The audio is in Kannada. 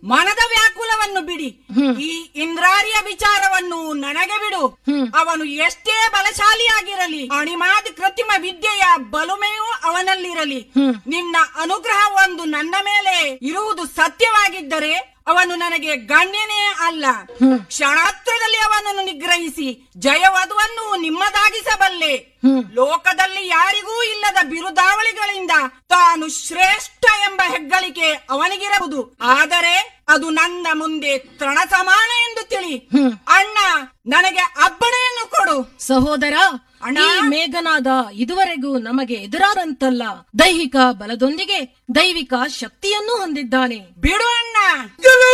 ಮನದ ವ್ಯಾಕುಲವನ್ನು ಬಿಡಿ ಈ ಇಂದ್ರಾರಿಯ ವಿಚಾರವನ್ನು ನನಗೆ ಬಿಡು ಅವನು ಎಷ್ಟೇ ಬಲಶಾಲಿಯಾಗಿರಲಿ ಅಣಿಮಾದಿ ಕೃತ್ರಿಮ ವಿದ್ಯೆಯ ಬಲುಮೆಯೂ ಅವನಲ್ಲಿರಲಿ ನಿನ್ನ ಅನುಗ್ರಹ ಒಂದು ನನ್ನ ಮೇಲೆ ಇರುವುದು ಸತ್ಯವಾಗಿದ್ದರೆ ಅವನು ನನಗೆ ಗಣ್ಯನೇ ಅಲ್ಲ ಕ್ಷಣಾತ್ರದಲ್ಲಿ ಅವನನ್ನು ನಿಗ್ರಹಿಸಿ ಜಯವಧುವನ್ನು ನಿಮ್ಮದಾಗಿಸಬಲ್ಲೆ ಲೋಕದಲ್ಲಿ ಯಾರಿಗೂ ಇಲ್ಲದ ಬಿರುದಾವಳಿಗಳಿಂದ ತಾನು ಶ್ರೇಷ್ಠ ಎಂಬ ಹೆಗ್ಗಳಿಕೆ ಅವನಿಗಿರಬಹುದು ಆದರೆ ಅದು ನನ್ನ ಮುಂದೆ ತೃಣ ಸಮಾನ ಎಂದು ತಿಳಿ ಅಣ್ಣ ನನಗೆ ಅಪ್ಪಣೆಯನ್ನು ಕೊಡು ಸಹೋದರ ಅಣ್ಣ. ಈ ಮೇಘನಾದ ಇದುವರೆಗೂ ನಮಗೆ ಎದುರಾದಂತಲ್ಲ ದೈಹಿಕ ಬಲದೊಂದಿಗೆ ದೈವಿಕ ಶಕ್ತಿಯನ್ನು ಹೊಂದಿದ್ದಾನೆ ಬಿಡು ಅಣ್ಣ